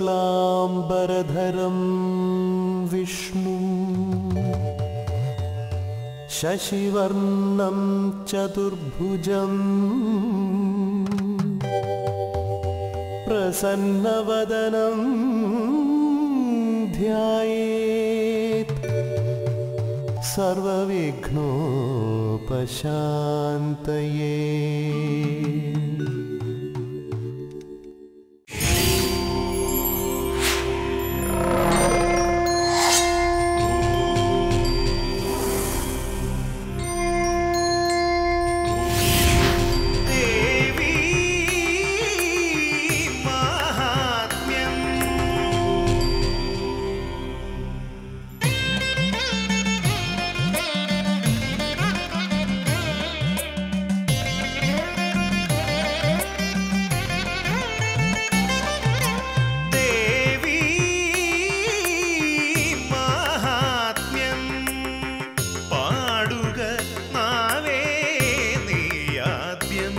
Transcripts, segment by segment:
शुक्लाम्बरधरं विष्णु शशिवर्णं चतुर्भुजम् प्रसन्नवदनं ध्यायेत् सर्वविघ्नोपशान्तये ദേവി മാഹാത്മ്യം ദേവി മാഹാത്മ്യം പാടുക നാവേ നീയാദ്യം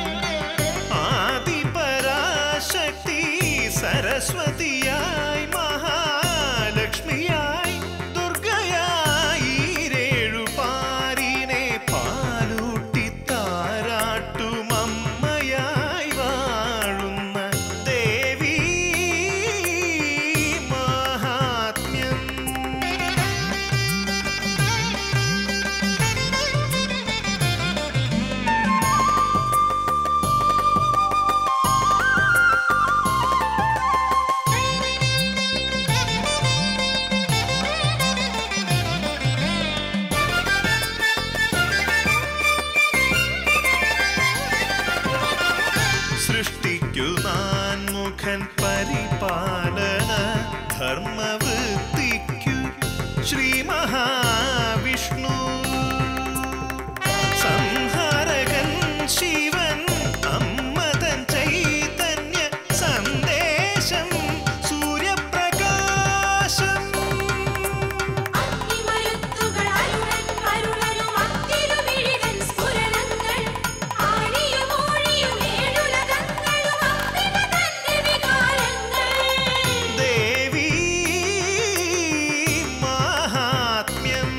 ആദിപരാശക്തി സരസ്വതിയായി മഹാലക്ഷ്മിയായി ദുർഗയായി രേഴുപാരിനെ പാലൂട്ടി താരാട്ടുമമ്മയായി വാഴുന്ന ദേവി മഹാത്മ്യം സൃഷ്ടിക്കു നാൻമുഖൻ പരിപാലന ധർമ്മവൃത്തിക്കു ശ്രീ മഹാവിഷ്ണു സംഹാരകൻ ശിവൻ അമ്മതൻ ചൈതന്യ സന്ദേശം സൂര്യപ്രകാശം അഗ്നിമരുത്തുകൾ അരുളൻ അരുളനും അത്തിരുമിഴിതൻ സ്ഫുരണങ്ങൾ ആഴിയും ഊഴിയും ഏഴുലകങ്ങളും അമ്പിക തന്റെ വികാരങ്ങൾ ദേവി മാഹാത്മ്യം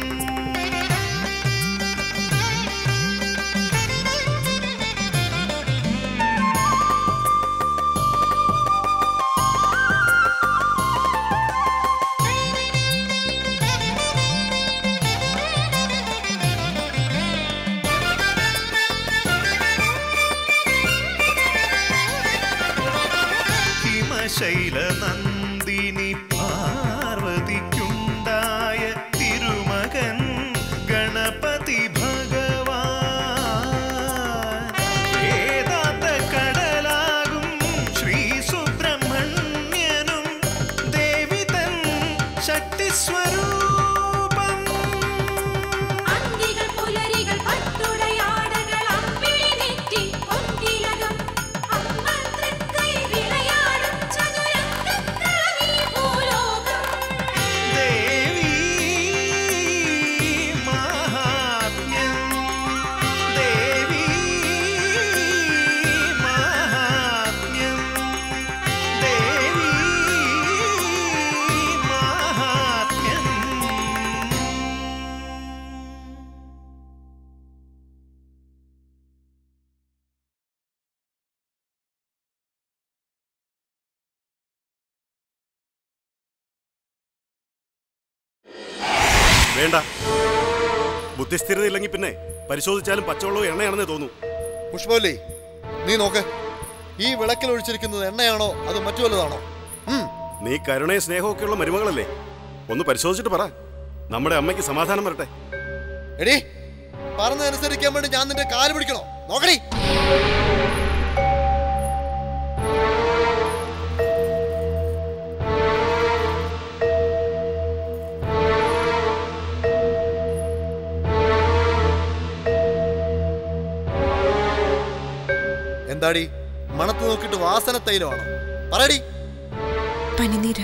ഹിമശൈല നന്ദിനി പാർവതിക്കുണ്ടായ തിരുമകൻ ഗണപതി ഭഗവാൻ വേദാന്ത കടലാകും ശ്രീ സുബ്രഹ്മണ്യനും ദേവി തൻ ശക്തിസ്വരൂപം അന്തികൾ പുലരികൾ പട്ടുടയാടകൾ അമ്പിളി നെറ്റി പൊൻതിലകം അമ്മൻ തൃക്കൈ വിളയാടും ചതുരംഗക്കളമീ ഭൂലോകം ദേവി മാഹാത്മ്യം ദേവി മാഹാത്മ്യം ദേവി മാഹാത്മ്യം വേണ്ട ബുദ്ധിസ്ഥിരത ഇല്ലെങ്കിൽ പിന്നെ പരിശോധിച്ചാലും പച്ചവെള്ളവും എണ്ണയാണെന്നേ തോന്നൂ പുഷ്പവല്ലി നീ നോക്ക് ഈ വിളക്കിൽ ഒഴിച്ചിരിക്കുന്നത് എണ്ണയാണോ അത് മറ്റു വല്ലതാണോ ഉം, നീ കരുണയും സ്നേഹവും ഒക്കെയുള്ള മരുമകളല്ലേ ഒന്ന് പരിശോധിച്ചിട്ട് പറ നമ്മുടെ അമ്മയ്ക്ക് സമാധാനം വരട്ടെ എടി പറഞ്ഞതനുസരിക്കാൻ വേണ്ടി ഞാൻ നിന്റെ കാല് പിടിക്കണോ നോക്കടി എന്താടി മണത്ത് നോക്കിയിട്ട് വാസന തൈലമാണോ പറയടി പനിനീര്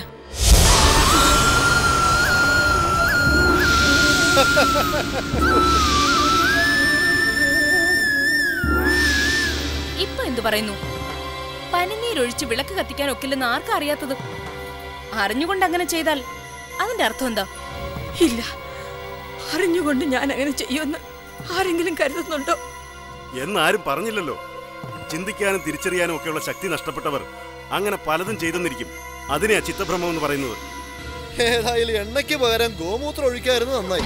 ഇപ്പൊ എന്തു പറയുന്നു പനിനീരൊഴിച്ച് വിളക്ക് കത്തിക്കാൻ ഒക്കില്ലെന്ന് ആർക്കാ അറിയാത്തത് അറിഞ്ഞുകൊണ്ട് അങ്ങനെ ചെയ്താൽ അതിന്റെ അർത്ഥം എന്താ ഇല്ല അറിഞ്ഞുകൊണ്ട് ഞാൻ അങ്ങനെ ചെയ്യുമെന്ന് ആരെങ്കിലും കരുതുന്നുണ്ടോ എന്നാരും പറഞ്ഞില്ലല്ലോ ചിന്തിക്കാനും തിരിച്ചറിയാനും ഒക്കെയുള്ള ശക്തി നഷ്ടപ്പെട്ടവർ അങ്ങനെ പലതും ചെയ്തെന്നിരിക്കും അതിനെയാ ചിത്തഭ്രമം എന്ന് പറയുന്നത് ഏതായാലും എണ്ണയ്ക്ക് പകരം ഗോമൂത്രം ഒഴിക്കായിരുന്നു നന്നായി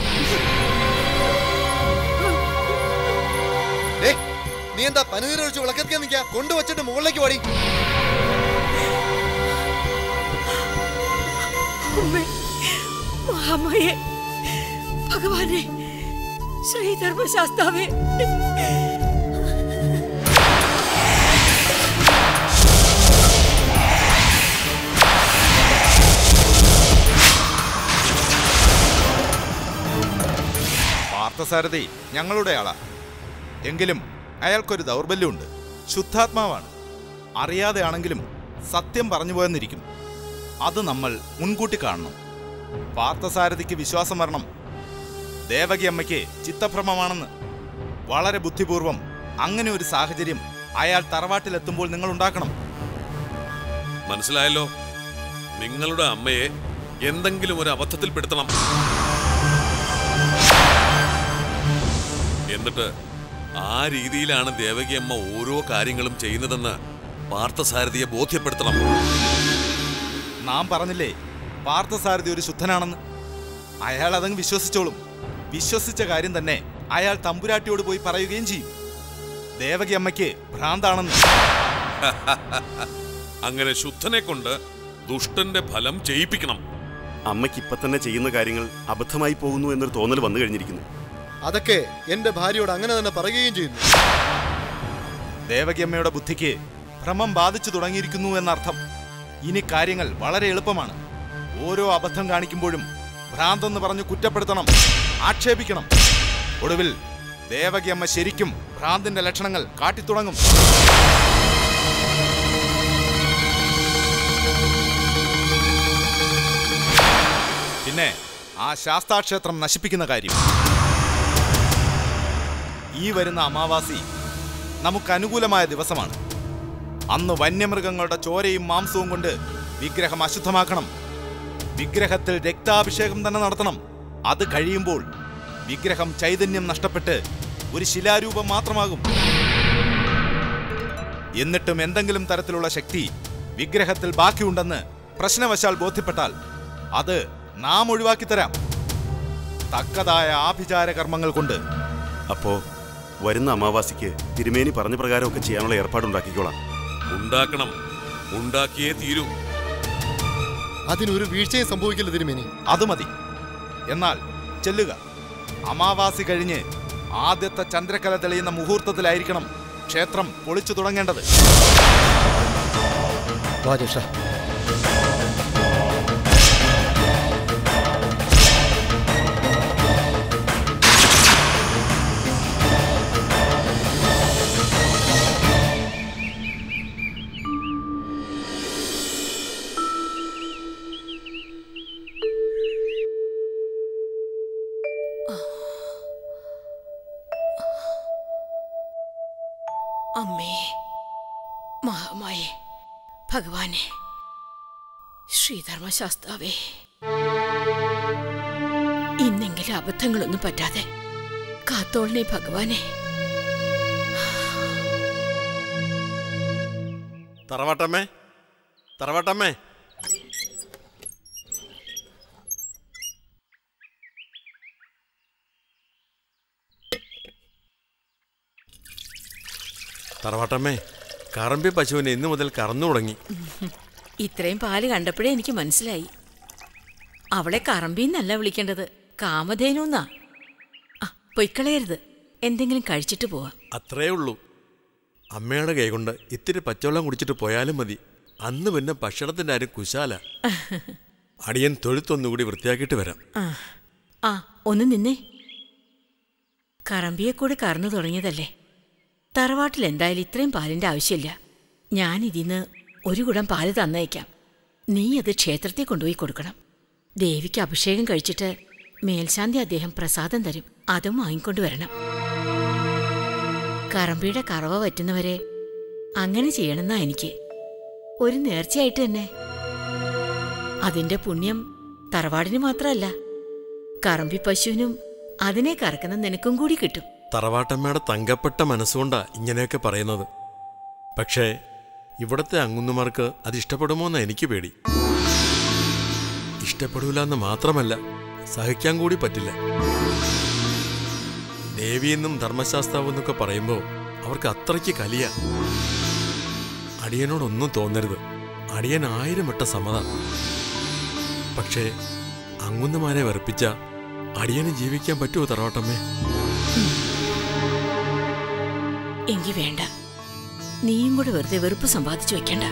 ദേ, നീ എന്താ പനിനീരൊഴിച്ച് വിളക്കെത്തിക്കാൻ നിൽക്കാ കൊണ്ടുവച്ചിട്ട് മുകളിലേക്ക് പാടി അമ്മേ മഹാമയെ ഭഗവാനെ ശ്രീധർമ്മശാസ്താവേ പാർത്ഥസാരഥി ഞങ്ങളുടെ ആളാ എങ്കിലും അയാൾക്കൊരു ദൗർബല്യമുണ്ട് ശുദ്ധാത്മാവാണ് അറിയാതെയാണെങ്കിലും സത്യം പറഞ്ഞു പോയെന്നിരിക്കും അത് നമ്മൾ മുൻകൂട്ടി കാണണം പാർത്ഥസാരഥിക്ക് വിശ്വാസം വരണം ദേവകി അമ്മയ്ക്ക് ചിത്തഭ്രമമാണെന്ന് വളരെ ബുദ്ധിപൂർവം അങ്ങനെ ഒരു സാഹചര്യം അയാൾ തറവാട്ടിലെത്തുമ്പോൾ നിങ്ങൾ ഉണ്ടാക്കണം മനസ്സിലായല്ലോ നിങ്ങളുടെ അമ്മയെ എന്തെങ്കിലും ഒരു അബദ്ധത്തിൽപ്പെടുത്തണം എന്നിട്ട് ആ രീതിയിലാണ് ദേവകി അമ്മ ഓരോ കാര്യങ്ങളും ചെയ്യുന്നതെന്ന് പാർത്ഥസാരഥിയെ ബോധ്യപ്പെടുത്തണം നാം പറഞ്ഞില്ലേ പാർത്ഥസാരഥി ഒരു ശുദ്ധനാണെന്ന് അയാൾ അതങ്ങ് വിശ്വസിച്ചോളും വിശ്വസിച്ച കാര്യം തന്നെ അയാൾ തമ്പുരാട്ടിയോട് പോയി പറയുകയും ചെയ്യും ദേവകി അമ്മയ്ക്ക് ഭ്രാന്താണെന്ന് അങ്ങനെ ശുദ്ധനെ കൊണ്ട് ദുഷ്ടന്റെ ഫലം ചെയ്യിപ്പിക്കണം അമ്മയ്ക്ക് ഇപ്പൊ തന്നെ ചെയ്യുന്ന കാര്യങ്ങൾ അബദ്ധമായി പോകുന്നു എന്നൊരു തോന്നൽ വന്നു കഴിഞ്ഞിരിക്കുന്നു അതൊക്കെ എന്റെ ഭാര്യയോട് അങ്ങനെ തന്നെ പറയുകയും ചെയ്യുന്നു ദേവകി അമ്മയുടെ ബുദ്ധിക്ക് ഭ്രമം ബാധിച്ചു തുടങ്ങിയിരിക്കുന്നു എന്നർത്ഥം ഇനി കാര്യങ്ങൾ വളരെ എളുപ്പമാണ് ഓരോ അബദ്ധം കാണിക്കുമ്പോഴും ഭ്രാന്തെന്ന് പറഞ്ഞു കുറ്റപ്പെടുത്തണം ആക്ഷേപിക്കണം ഒടുവിൽ ദേവകി അമ്മ ശരിക്കും ഭ്രാന്തിന്റെ ലക്ഷണങ്ങൾ കാട്ടിത്തുടങ്ങും പിന്നെ ആ ശാസ്താക്ഷേത്രം നശിപ്പിക്കുന്ന കാര്യം ഈ വരുന്ന അമാവാസി നമുക്ക് അനുകൂലമായ ദിവസമാണ് അന്ന് വന്യമൃഗങ്ങളുടെ ചോരയും മാംസവും കൊണ്ട് വിഗ്രഹം അശുദ്ധമാക്കണം വിഗ്രഹത്തിൽ രക്താഭിഷേകം തന്നെ നടത്തണം അത് കഴിയുമ്പോൾ വിഗ്രഹം ചൈതന്യം നഷ്ടപ്പെട്ട് ഒരു ശിലാരൂപം മാത്രമാകും എന്നിട്ടും എന്തെങ്കിലും തരത്തിലുള്ള ശക്തി വിഗ്രഹത്തിൽ ബാക്കിയുണ്ടെന്ന് പ്രശ്നവശാൽ ബോധ്യപ്പെട്ടാൽ അത് നാം ഒഴിവാക്കി തരാം തക്കതായ ആഭിചാര കർമ്മങ്ങൾ കൊണ്ട് അപ്പോ വരുന്ന അമാവാസിക്ക് തിരുമേനി പറഞ്ഞ പ്രകാരമൊക്കെ ചെയ്യാനുള്ള ഏർപ്പാടുണ്ടാക്കിക്കോളാം ഉണ്ടാക്കണം ഉണ്ടാക്കിയേ തീരൂ അതിനൊരു വീഴ്ചയും സംഭവിക്കില്ല തിരുമേനി അത് മതി എന്നാൽ ചെല്ലുക അമാവാസി കഴിഞ്ഞ് ആദ്യത്തെ ചന്ദ്രക്കല തെളിയുന്ന മുഹൂർത്തത്തിലായിരിക്കണം ക്ഷേത്രം പൊളിച്ചു തുടങ്ങേണ്ടത് രാജേഷ അമ്മേ മഹാമായേ ഭഗവാനെ ശ്രീധർമ്മശാസ്താവേ ഇന്നെങ്കിലും അബദ്ധങ്ങളൊന്നും പറ്റാതെ കാത്തോളനെ ഭഗവാനെ തറവാട്ടമ്മേ തറവാട്ടമ്മേ തറവാട്ടമ്മേ കറമ്പി പശുവിനെ ഇന്നു മുതൽ കറന്നു തുടങ്ങി ഇത്രയും പാല് കണ്ടപ്പോഴേ എനിക്ക് മനസ്സിലായി അവളെ കറമ്പിന്നല്ല വിളിക്കേണ്ടത് കാമധേനുന്നാ ആ പൊയ്ക്കളയരുത് എന്തെങ്കിലും കഴിച്ചിട്ട് പോവാം അത്രേ ഉള്ളൂ അമ്മയുടെ കൈകൊണ്ട് ഇത്തിരി പച്ചവെള്ളം കുടിച്ചിട്ട് പോയാലും മതി അന്ന് പിന്നെ ഭക്ഷണത്തിൻ്റെ ആരും കുശാല അടിയൻ തൊഴുത്തൊന്നുകൂടി വൃത്തിയാക്കിയിട്ട് വരാം ആ ആ ഒന്ന് നിന്നേ കറമ്പിയെ കൂടി കറന്നു തുടങ്ങിയതല്ലേ തറവാട്ടിൽ എന്തായാലും ഇത്രയും പാലിന്റെ ആവശ്യമില്ല ഞാൻ ഇതിന്ന് ഒരു കുടം പാല് തന്നയക്കാം നീ അത് ക്ഷേത്രത്തിൽ കൊണ്ടുപോയി കൊടുക്കണം ദേവിക്ക് അഭിഷേകം കഴിച്ചിട്ട് മേൽശാന്തി അദ്ദേഹം പ്രസാദം തരും അതും വാങ്ങിക്കൊണ്ട് വരണം കറമ്പിയുടെ കറവ പറ്റുന്നവരെ അങ്ങനെ ചെയ്യണമെന്നാ എനിക്ക് ഒരു നേർച്ചയായിട്ട് തന്നെ അതിന്റെ പുണ്യം തറവാടിന് മാത്രമല്ല കറമ്പി പശുവിനും അതിനെ കറക്കുന്ന നിനക്കും കൂടി കിട്ടും തറവാട്ടമ്മയുടെ തങ്കപ്പെട്ട മനസ്സുകൊണ്ടാ ഇങ്ങനെയൊക്കെ പറയുന്നത് പക്ഷേ ഇവിടത്തെ അങ്ങുന്നുമാർക്ക് അത് ഇഷ്ടപ്പെടുമോ എന്ന് എനിക്ക് പേടി ഇഷ്ടപ്പെടൂല എന്ന് മാത്രമല്ല സഹിക്കാൻ കൂടി പറ്റില്ല ദേവിയെന്നും ധർമ്മശാസ്താവ് എന്നൊക്കെ പറയുമ്പോൾ അവർക്ക് അത്രയ്ക്ക് കലിയ അടിയനോടൊന്നും തോന്നരുത് അടിയൻ ആയിരം വട്ട സമ്മതം പക്ഷേ അങ്ങുന്നുമാരെ വെറുപ്പിച്ച അടിയന് ജീവിക്കാൻ പറ്റുമോ തറവാട്ടമ്മേ എങ്കി വേണ്ട നീയും കൂടെ വെറുതെ വെറുപ്പ് സമ്പാദിച്ചു വെക്കണ്ട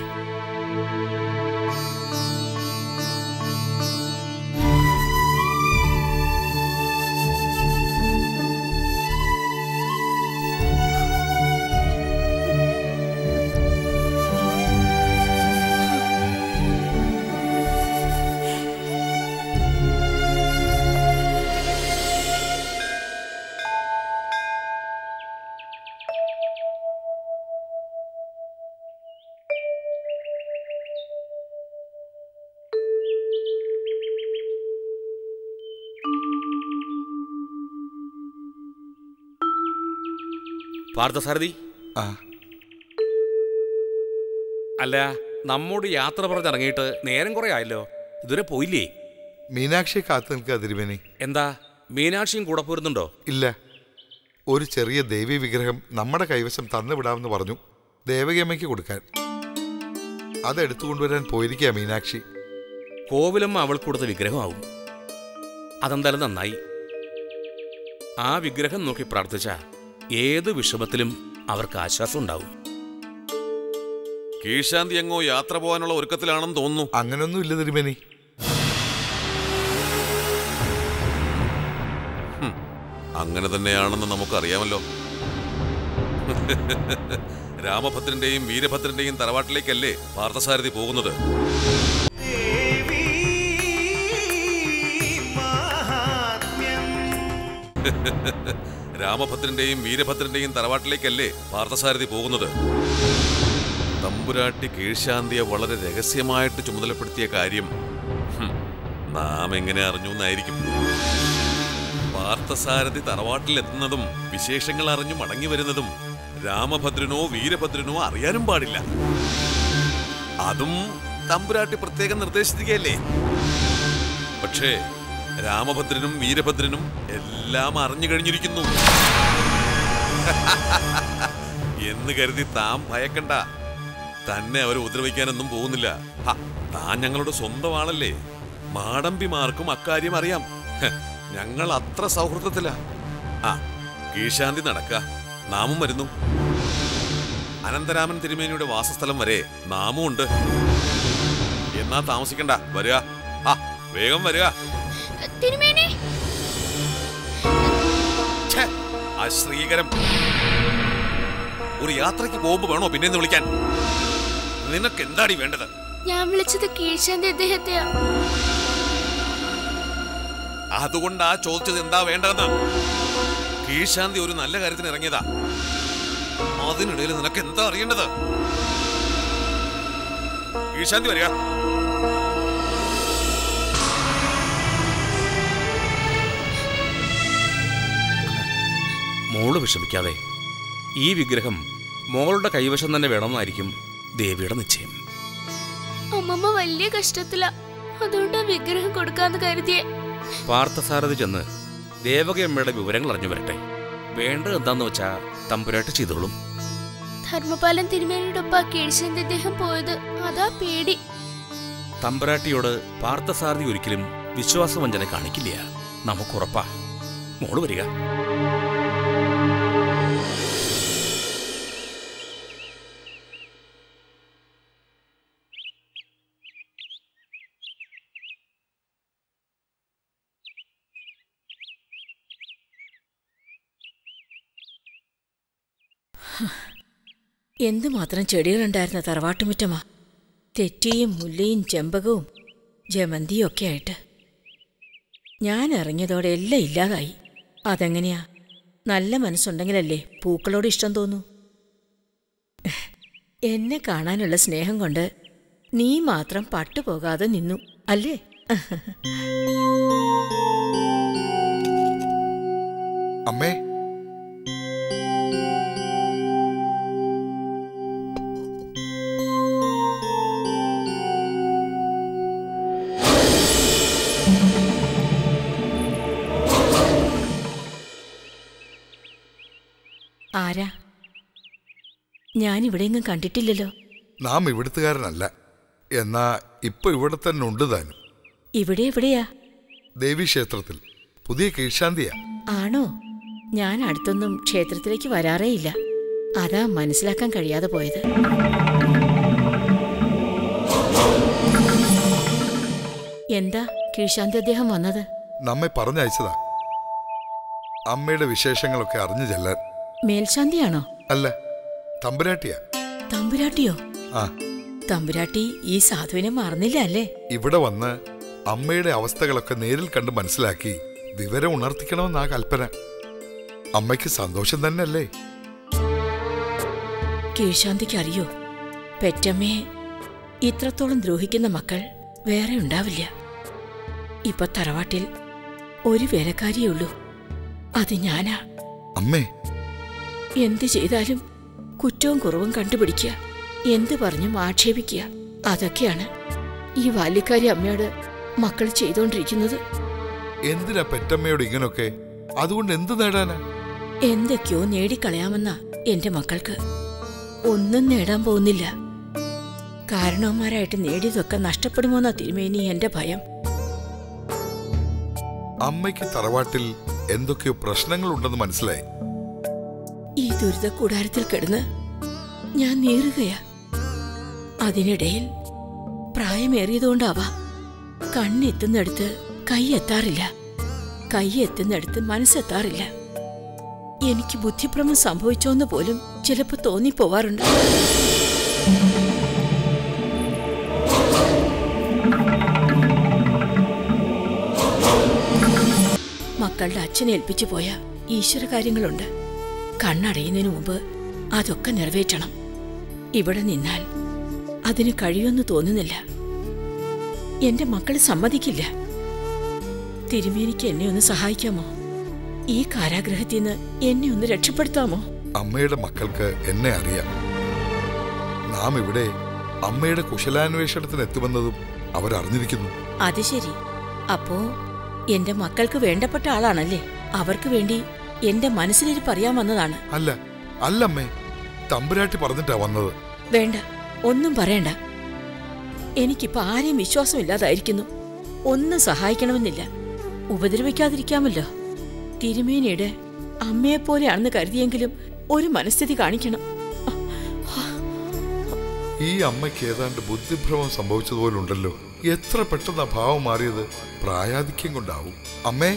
പാർത്ഥസാരഥി ആ അല്ല നമ്മോട് യാത്ര പറഞ്ഞിറങ്ങിയിട്ട് നേരം കുറെ ആയല്ലോ ഇതുവരെ പോയില്ലേ മീനാക്ഷി കാത്തു നിൽക്കുക തിരുമേനി എന്താ മീനാക്ഷിയും കൂടെ പോരുന്നുണ്ടോ ഇല്ല ഒരു ചെറിയ ദേവി വിഗ്രഹം നമ്മുടെ കൈവശം തന്നുവിടാമെന്ന് പറഞ്ഞു ദേവകിയമ്മയ്ക്ക് കൊടുക്കാൻ അത് എടുത്തുകൊണ്ടുവരാൻ പോയിരിക്കുക മീനാക്ഷി കോവിലമ്മ അവൾക്ക് കൊടുത്ത വിഗ്രഹമാവും അതെന്തായാലും നന്നായി ആ വിഗ്രഹം നോക്കി പ്രാർത്ഥിച്ച ഏത് വിഷമത്തിലും അവർക്ക് ആശ്വാസം ഉണ്ടാവും കീഴ്ശാന്തി എങ്ങോ യാത്ര പോകാനുള്ള ഒരുക്കത്തിലാണെന്ന് തോന്നുന്നു അങ്ങനൊന്നും ഇല്ല തിരുമേനി അങ്ങനെ തന്നെയാണെന്ന് നമുക്കറിയാമല്ലോ രാമഭദ്രന്റെയും വീരഭദ്രന്റെയും തറവാട്ടിലേക്കല്ലേ പാർത്ഥസാരഥി പോകുന്നത് രാമഭദ്രന്റെയും വീരഭദ്രന്റെയും തറവാട്ടിലേക്കല്ലേ പാർത്ഥസാരഥി പോകുന്നത് തമ്പുരാട്ടി കീഴ്ശാന്തിയെ വളരെ രഹസ്യമായിട്ട് ചുമതലപ്പെടുത്തിയ കാര്യം ഹും, നാം എങ്ങനെ അറിഞ്ഞു എന്നായിരിക്കും പാർത്ഥസാരഥി തറവാട്ടിലെത്തുന്നതും വിശേഷങ്ങൾ അറിഞ്ഞു മടങ്ങി വരുന്നതും രാമഭദ്രനോ വീരഭദ്രനോ അറിയാനും പാടില്ല അതും തമ്പുരാട്ടി പ്രത്യേകം നിർദ്ദേശിക്കുകയല്ലേ പക്ഷേ രാമഭദ്രനും വീരഭദ്രനും എല്ലാം അറിഞ്ഞു കഴിഞ്ഞിരിക്കുന്നു എന്ന് കരുതി താൻ ഭയക്കണ്ട തന്നെ അവർ ഉപദ്രവിക്കാനൊന്നും പോകുന്നില്ല ഹ, താൻ ഞങ്ങളുടെ സ്വന്തമാണല്ലേ മാടമ്പിമാർക്കും അക്കാര്യം അറിയാം ഹ്, ഞങ്ങൾ അത്ര സൗഹൃദത്തില ആ കീഴ്ശാന്തി നടക്ക നാമും വരുന്നു അനന്തരാമൻ തിരുമേനിയുടെ വാസസ്ഥലം വരെ നാമും ഉണ്ട് എന്നാ താമസിക്കണ്ട വരിക ആ വേഗം വരിക തിരുമേനി ഛെ, ആ ശ്രീകരം ഒരു യാത്രയ്ക്ക് പോകുമ്പോ വേണോ പിന്നെന്ന് വിളിക്കാൻ നിനക്ക് എന്താടി വേണ്ടത് ഞാൻ വിളിച്ചത് കീഴ്ശാന്തി അദ്ദേഹത്തെയാ അതുകൊണ്ടാ ചോദിച്ചത് എന്താ വേണ്ടതെന്ന് കീഴ്ശാന്തി ഒരു നല്ല കാര്യത്തിന് ഇറങ്ങിയതാ അതിനിടയിൽ നിനക്ക് എന്താ അറിയേണ്ടത് കീഴ്ശാന്തി വരിക മോള് വിഷമിക്കാതെ ഈ വിഗ്രഹം മോളുടെ കൈവശം തന്നെ വേണമെന്നായിരിക്കും ദേവിയുടെ നിശ്ചയം അമ്മമ്മ വലിയ കഷ്ടത്തിലാ അതുകൊണ്ടാ വിഗ്രഹം കൊടുക്കാന്ന് കരുതിയേ പാർത്ഥസാരഥി ചെന്ന് ദേവകയമ്മയുടെ വിവരങ്ങൾ അറിഞ്ഞു വരട്ടെ വേണ്ടത് എന്താന്ന് വെച്ചാ തമ്പുരാട്ട് ചെയ്തോളും ധർമ്മപാലൻ തിരുമേനിയുടെ ഒപ്പ കീഴ്ശാന്തി അദ്ദേഹം പോയത് അതാ പേടി തമ്പുരാട്ടിയോട് പാർത്ഥസാരഥി ഒരിക്കലും വിശ്വാസവഞ്ചന കാണിക്കില്ല നമുക്കുറപ്പാ മോള് വരിക എന്തുമാത്രം ചെടികളുണ്ടായിരുന്ന തറവാട്ടുമുറ്റമാ തെറ്റിയും മുല്ലയും ചെമ്പകവും ജമന്തിയും ഒക്കെ ആയിട്ട് ഞാൻ ഇറങ്ങിയതോടെ എല്ലാം ഇല്ലാതായി അതെങ്ങനെയാ നല്ല മനസ്സുണ്ടെങ്കിലല്ലേ പൂക്കളോട് ഇഷ്ടം തോന്നൂ എന്നെ കാണാനുള്ള സ്നേഹം കൊണ്ട് നീ മാത്രം പട്ടുപോകാതെ നിന്നു അല്ലേ അമ്മേ ആരാ ഞാൻ ഇവിടെയെങ്ങും കണ്ടിട്ടില്ലല്ലോ നാം ഇവിടുത്തുകാരനല്ല എന്നാ ഇപ്പൊ ഇവിടെ തന്നെ ഉണ്ട് താനും ഇവിടെ എവിടെയാ ദേവീക്ഷേത്രത്തിൽ പുതിയ കീഴ്ശാന്തിയാ ആണോ ഞാൻ അടുത്തൊന്നും ക്ഷേത്രത്തിലേക്ക് വരാറേ ഇല്ല അതാ മനസ്സിലാക്കാൻ കഴിയാതെ പോയത് എന്താ കീഴ്ശാന്തി അദ്ദേഹം വന്നത് നമ്മെ പറഞ്ഞയച്ചതാ അമ്മയുടെ വിശേഷങ്ങളൊക്കെ അറിഞ്ഞു ചെല്ലാൻ മേൽശാന്തിയാണോ അല്ല തമ്പുരാട്ടിയാ തമ്പുരാട്ടിയോ ആ തമ്പുരാട്ടി ഈ സാധുവിനെ മറന്നില്ല അല്ലേ ഇവിടെ വന്ന് അമ്മയുടെ അവസ്ഥകളൊക്കെ നേരിൽ കണ്ട് മനസ്സിലാക്കി വിവരം ഉണർത്തിക്കണമെന്നാ കൽപ്പന അമ്മയ്ക്ക് സന്തോഷം തന്നെയല്ലേ കീഴ്ശാന്തിക്ക് അറിയോ പെറ്റമ്മയെ ഇത്രത്തോളം ദ്രോഹിക്കുന്ന മക്കൾ വേറെ ഉണ്ടാവില്ല ഇപ്പൊ തറവാട്ടിൽ ഒരു വേലക്കാരിയേ ഉള്ളൂ അത് ഞാനാ അമ്മേ എന്ത് ചെയ്താലും കുറ്റവും കുറവും കണ്ടുപിടിക്കുക എന്ത് പറഞ്ഞും ആക്ഷേപിക്കുക അതൊക്കെയാണ് ഈ ബാല്യക്കാരി അമ്മയോട് മക്കൾ ചെയ്തുകൊണ്ടിരിക്കുന്നത് എന്തിനാ പെറ്റമ്മയോട് ഇങ്ങനൊക്കെ അതുകൊണ്ട് എന്ത് നേടാനാ എന്തൊക്കെയോ നേടിക്കളയാമെന്നാ എന്റെ മക്കൾക്ക് ഒന്നും നേടാൻ പോകുന്നില്ല കാരണവന്മാരായിട്ട് നേടിയതൊക്കെ നഷ്ടപ്പെടുമോന്നാ തിരുമേനി എന്റെ ഭയം അമ്മയ്ക്ക് തറവാട്ടിൽ എന്തൊക്കെയോ പ്രശ്നങ്ങളുണ്ടെന്ന് മനസ്സിലായി ഈ ദുരിത കൂടാരത്തിൽ കിടന്ന് ഞാൻ നീറുകയാ അതിനിടയിൽ പ്രായമേറിയതുകൊണ്ടാവാം കണ്ണെത്തുന്നിടത്ത് കൈ എത്താറില്ല കൈ എത്തുന്നിടത്ത് മനസ്സെത്താറില്ല എനിക്ക് ബുദ്ധിഭ്രമം സംഭവിച്ചോന്ന് പോലും ചിലപ്പോ തോന്നിപ്പോവാറുണ്ട് മക്കളുടെ അച്ഛനെ ഏൽപ്പിച്ചു പോയ ഈശ്വര കാര്യങ്ങളുണ്ട് കണ്ണടയുന്നതിന് മുമ്പ് അതൊക്കെ നിറവേറ്റണം ഇവിടെ നിന്നാൽ അതിന് കഴിയുമെന്ന് തോന്നുന്നില്ല എന്റെ മക്കൾ സമ്മതിക്കില്ല തിരുമേനിക്ക് എന്നെ ഒന്ന് സഹായിക്കാമോ ഈ കാരാഗ്രഹത്തിൽ നിന്ന് എന്നെ ഒന്ന് രക്ഷപ്പെടുത്താമോ അമ്മയുടെ മക്കൾക്ക് എന്നെ അറിയാം നാം ഇവിടെ അമ്മയുടെ കുശലാന്വേഷണത്തിന് എത്തുമെന്നതും അവരറിഞ്ഞിരിക്കുന്നു അത് ശരി അപ്പോ എന്റെ മക്കൾക്ക് വേണ്ടപ്പെട്ട ആളാണല്ലേ അവർക്ക് വേണ്ടി എന്റെ മനസ്സിലിരിപ്പ് അറിയാൻ വന്നതാണ് അല്ല അല്ലമ്മേ തമ്പുരാട്ടി പറഞ്ഞിട്ടാ വന്നത് വേണ്ട ഒന്നും പറയണ്ട എനിക്കിപ്പോ ആരെയും വിശ്വാസമില്ലാതായിരിക്കുന്നു ഒന്നും സഹായിക്കണമെന്നില്ല ഉപദ്രവിക്കാതിരിക്കാമല്ലോ തിരുമേനിയുടെ അമ്മയെപ്പോലെയാണെന്ന് കരുതിയെങ്കിലും ഒരു മനസ്ഥിതി കാണിക്കണം ഈ അമ്മയ്ക്ക് ഏതാണ്ട് ബുദ്ധിഭ്രമം സംഭവിച്ചതുപോലുണ്ടല്ലോ എത്ര പെട്ടെന്ന് ഭാവം മാറിയത് പ്രായാധിക്യം കൊണ്ടാവും അമ്മേ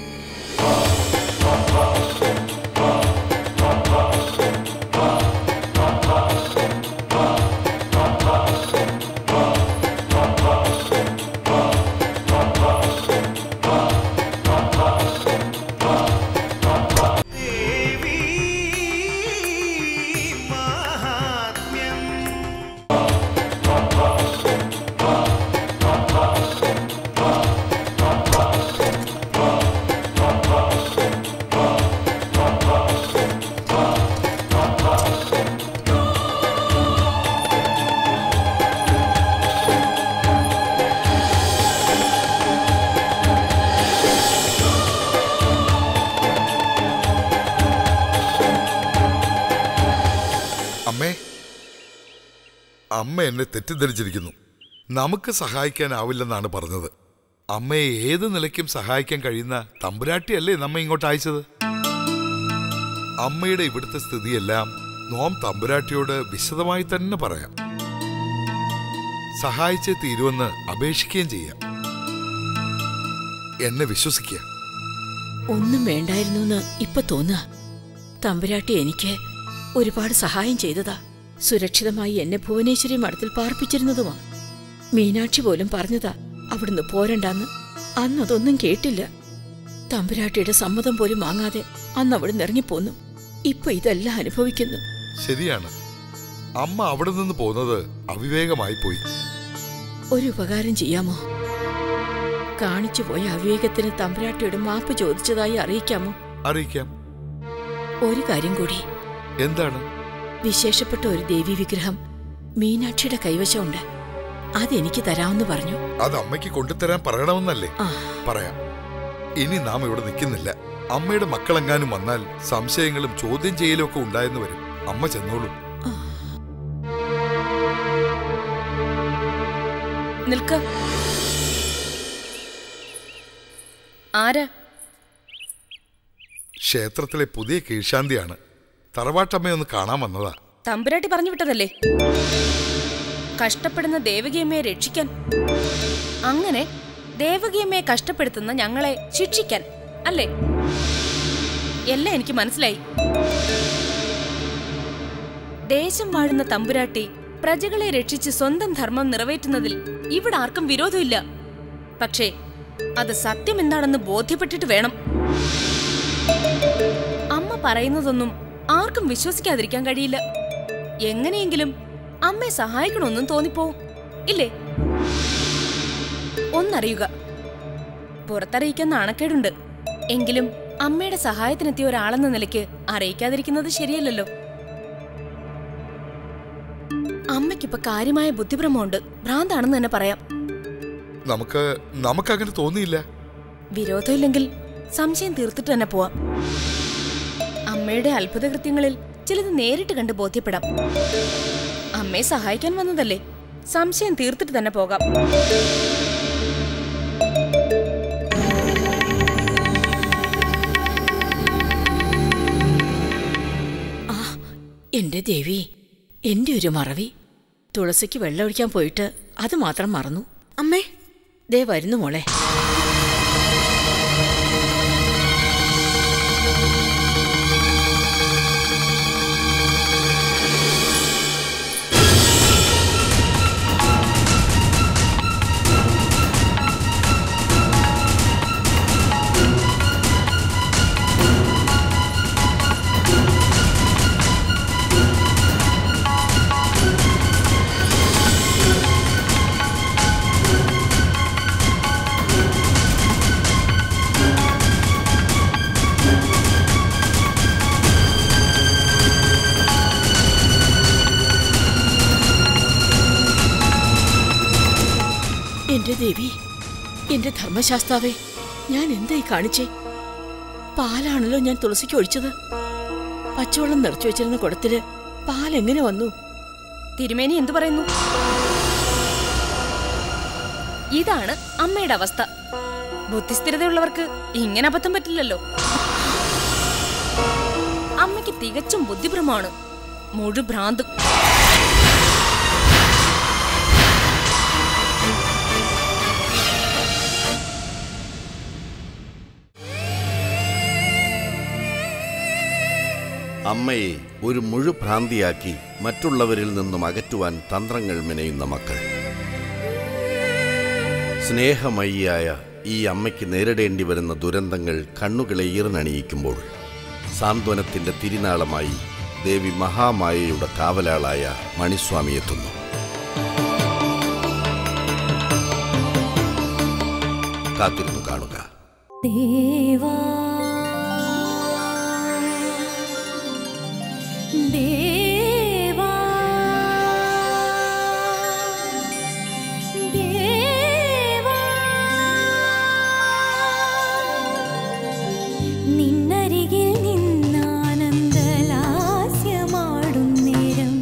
അമ്മേ അമ്മ എന്നെ തെറ്റിദ്ധരിച്ചിരിക്കുന്നു നമുക്ക് സഹായിക്കാനാവില്ലെന്നാണ് പറഞ്ഞത് അമ്മയെ ഏത് നിലയ്ക്കും സഹായിക്കാൻ കഴിയുന്ന തമ്പുരാട്ടിയല്ലേ നമ്മെ ഇങ്ങോട്ട് അയച്ചത് അമ്മയുടെ ഇവിടുത്തെ സ്ഥിതിയെല്ലാം നോം തമ്പുരാട്ടിയോട് വിശദമായി തന്നെ പറയാം സഹായിച്ചേ തീരുവെന്ന് അപേക്ഷിക്കുകയും ചെയ്യാം എന്നെ വിശ്വസിക്കുക ഒന്നും വേണ്ടായിരുന്നു എന്ന് ഇപ്പൊ തോന്നുക തമ്പുരാട്ടി എനിക്ക് ഒരുപാട് സഹായം ചെയ്തതാ സുരക്ഷിതമായി എന്നെ ഭുവനേശ്വരി മഠത്തിൽ പാർപ്പിച്ചിരുന്നതുമാ മീനാക്ഷി പോലും പറഞ്ഞതാ അവിടുന്ന് പോരണ്ടാന്ന് അന്ന് അതൊന്നും കേട്ടില്ല തമ്പുരാട്ടിയുടെ സമ്മതം പോലും വാങ്ങാതെ അന്ന് അവിടുന്ന് ഇറങ്ങിപ്പോന്നു ഇപ്പൊ ഇതെല്ലാം അനുഭവിക്കുന്നു ശരിയാണ് അമ്മ അവിടെ നിന്ന് പോകുന്നത് അവിവേകമായി പോയി ഒരു ഉപകാരം ചെയ്യാമോ കാണിച്ചു പോയ അവിവേകത്തിന് തമ്പുരാട്ടിയോട് മാപ്പ് ചോദിച്ചതായി അറിയിക്കാമോ അറിയിക്കാം ഒരു കാര്യം കൂടി എന്താണ് വിശേഷപ്പെട്ട ഒരു ദേവി വിഗ്രഹം മീനാക്ഷിയുടെ കൈവശമുണ്ട് അതെനിക്ക് തരാമെന്ന് പറഞ്ഞു അത് അമ്മയ്ക്ക് കൊണ്ടുതരാൻ പറയണമെന്നല്ലേ ആ പറയാം ഇനി നാം ഇവിടെ നിൽക്കുന്നില്ല അമ്മയുടെ മക്കളെങ്ങാനും വന്നാൽ സംശയങ്ങളും ചോദ്യം ചെയ്യലും ഒക്കെ ഉണ്ടായെന്ന് വരും അമ്മ ചെന്നോളൂ നിൽക്ക ആരാ ക്ഷേത്രത്തിലെ പുതിയ കീഴ്ശാന്തിയാണ് തറവാട്ടമ്മയൊന്ന് കാണാൻ വന്നതാ തമ്പുരാട്ടി പറഞ്ഞു വിട്ടതല്ലേ കഷ്ടപ്പെടുന്ന ദേവകിയമ്മയെ രക്ഷിക്കാൻ അങ്ങനെ ദേവകിയമ്മയെ കഷ്ടപ്പെടുത്തുന്ന ഞങ്ങളെ ശിക്ഷിക്കാൻ അല്ലേ എല്ലാം എനിക്ക് മനസ്സിലായി ദേശം വാഴുന്ന തമ്പുരാട്ടി പ്രജകളെ രക്ഷിച്ച് സ്വന്തം ധർമ്മം നിറവേറ്റുന്നതിൽ ഇവിടെ ആർക്കും വിരോധമില്ല പക്ഷേ അത് സത്യം എന്താണെന്ന് ബോധ്യപ്പെട്ടിട്ട് വേണം അമ്മ പറയുന്നതൊന്നും ആർക്കും വിശ്വസിക്കാതിരിക്കാൻ കഴിയില്ല എങ്ങനെയെങ്കിലും അമ്മയെ സഹായിക്കണമെന്നും തോന്നിപ്പോവും ഇല്ലേ ഒന്നറിയുക പുറത്തറിയിക്കാൻ നാണക്കേടുണ്ട് എങ്കിലും അമ്മയുടെ സഹായത്തിനെത്തിയ ഒരാളെന്ന നിലയ്ക്ക് അറിയിക്കാതിരിക്കുന്നത് ശരിയല്ലല്ലോ അമ്മയ്ക്കിപ്പൊ കാര്യമായ ബുദ്ധിഭ്രമമുണ്ട് ഭ്രാന്താണെന്ന് തന്നെ പറയാം നമുക്ക് നമുക്കങ്ങനെ തോന്നിയില്ല വിരോധമില്ലെങ്കിൽ സംശയം തീർത്തിട്ട് തന്നെ പോവാം അമ്മയുടെ അത്ഭുതകൃത്യങ്ങളിൽ ചിലത് നേരിട്ട് കണ്ട് ബോധ്യപ്പെടാം അമ്മയെ സഹായിക്കാൻ വന്നതല്ലേ സംശയം തീർത്തിട്ട് തന്നെ പോകാം ആ എന്റെ ദേവി എന്റെ ഒരു മറവി തുളസിക്ക് വെള്ളമൊഴിക്കാൻ പോയിട്ട് അത് മാത്രം മറന്നു അമ്മേ ദേ വരുന്നു മോളെ എന്റെ ദേവി എന്റെ ധർമ്മശാസ്താവേ ഞാൻ എന്തായി കാണിച്ചേ പാലാണല്ലോ ഞാൻ തുളസിക്ക് ഒഴിച്ചത് പച്ചവെള്ളം നിറച്ചു വെച്ചിരുന്ന കുടത്തില് പാൽ എങ്ങനെ വന്നു തിരുമേനി എന്തു പറയുന്നു ഇതാണ് അമ്മയുടെ അവസ്ഥ ബുദ്ധിസ്ഥിരതയുള്ളവർക്ക് ഇങ്ങനെ അബദ്ധം പറ്റില്ലല്ലോ അമ്മയ്ക്ക് തികച്ചും ബുദ്ധിഭ്രമമാണ് മുഴുഭ്രാന്തും അമ്മയെ ഒരു മുഴുഭ്രാന്തിയാക്കി മറ്റുള്ളവരിൽ നിന്നും അകറ്റുവാൻ തന്ത്രങ്ങൾ മെനയുന്ന മക്കൾ സ്നേഹമയിയായ ഈ അമ്മയ്ക്ക് നേരിടേണ്ടി വരുന്ന ദുരന്തങ്ങൾ കണ്ണുകളെ ഈറനണിയിക്കുമ്പോൾ സാന്ത്വനത്തിന്റെ തിരിനാളമായി ദേവി മഹാമായയുടെ കാവലാളായ മണിസ്വാമി എത്തുന്നു കാത്തിരുന്നു കാണുക ദേവാ ദേവാ ദേവാ നിന്നരികിൽ നിന്നാനന്ദലാസ്യമാടും നേരം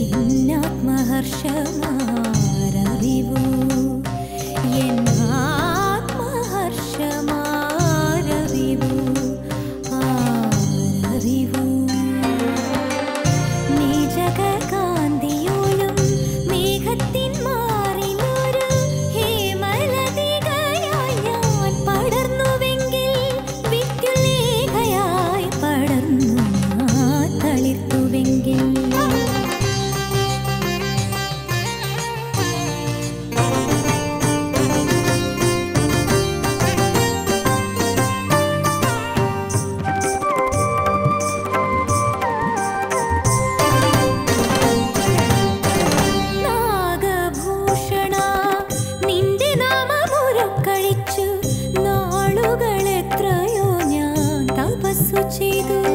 എന്നാത്മഹർഷമാരറിവൂ എന്നാത്മഹർഷമാരറിവൂ ചെയ്തു